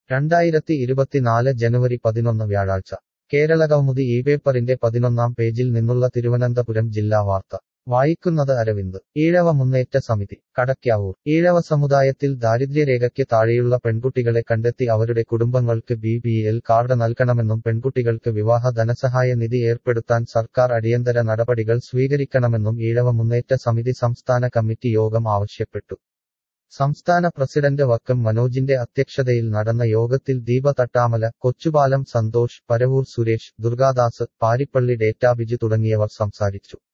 രണ്ടായിരത്തി ഇരുപത്തിനാല് ജനുവരി പതിനൊന്ന് വ്യാഴാഴ്ച കേരളകൗമുദി ഈ പേപ്പറിന്റെ പതിനൊന്നാം പേജിൽ നിന്നുള്ള തിരുവനന്തപുരം ജില്ലാ വാർത്ത വായിക്കുന്നത് അരവിന്ദ് ഈഴവ മുന്നേറ്റ സമിതി കടയ്ക്കാവൂർ ഈഴവ സമുദായത്തിൽ ദാരിദ്ര്യരേഖയ്ക്ക് താഴെയുള്ള പെൺകുട്ടികളെ കണ്ടെത്തി അവരുടെ കുടുംബങ്ങൾക്ക് ബി പി എൽ കാർഡ് നൽകണമെന്നും പെൺകുട്ടികൾക്ക് വിവാഹ ധനസഹായ നിധി ഏർപ്പെടുത്താൻ സർക്കാർ അടിയന്തര നടപടികൾ സ്വീകരിക്കണമെന്നും ഈഴവ മുന്നേറ്റ സമിതി സംസ്ഥാന കമ്മിറ്റി യോഗം ആവശ്യപ്പെട്ടു സംസ്ഥാന പ്രസിഡന്റ് വക്കം മനോജിന്റെ അധ്യക്ഷതയിൽ നടന്ന യോഗത്തിൽ ദീപ തട്ടാമല കൊച്ചുപാലം സന്തോഷ് പരവൂർ സുരേഷ് ദുർഗാദാസ് പാരിപ്പള്ളി ഡേറ്റാബിജു തുടങ്ങിയവർ സംസാരിച്ചു